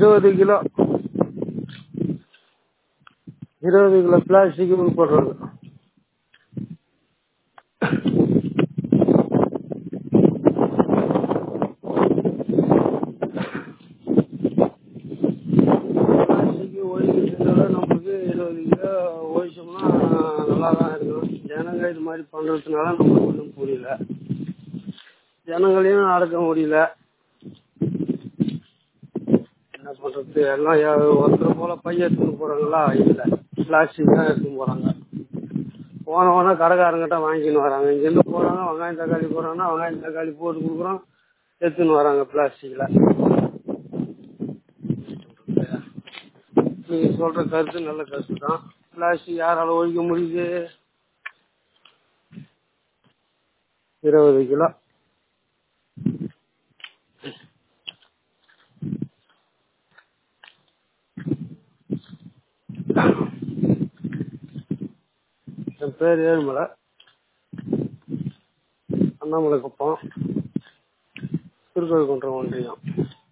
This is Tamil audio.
இருபது கிலோ இருபது கிலோ பிளாஸ்டிக் போடுறது பிளாஸ்டிக் ஒழிக்கிறதுனால நமக்கு இருபது கிலோ ஒழிச்சோம்னா நல்லா தான் இருக்கும் ஜனங்க இது மாதிரி பண்ணுறதுனால நமக்கு ஒன்றும் புரியல ஜனங்களையும் அடக்க முடியல என்ன பண்ணுறது எல்லாம் யா- ஒருத்தர் போல பைய எடுத்துன்னு போகிறாங்களா இல்லை பிளாஸ்டிக் தான் எடுத்துன்னு போகிறாங்க போன உடனே கடைக்காரங்கிட்ட வாங்கின்னு வராங்க இங்கேருந்து போகிறாங்க வெங்காயம் தக்காளி போடுறாங்கன்னா வெங்காயம் தக்காளி போட்டு கொடுக்குறோம் எடுத்துன்னு வராங்க பிளாஸ்டிக்கில் நீங்கள் சொல்கிற கருத்து நல்ல கருத்து தான் பிளாஸ்டிக் யாரால ஒழிக்க முடியுது இருபது கிலோ என் பேர் ஏழுமலை அண்ணாமலை குப்பம் திருக்கோயில் குன்றம் ஒன்றியம்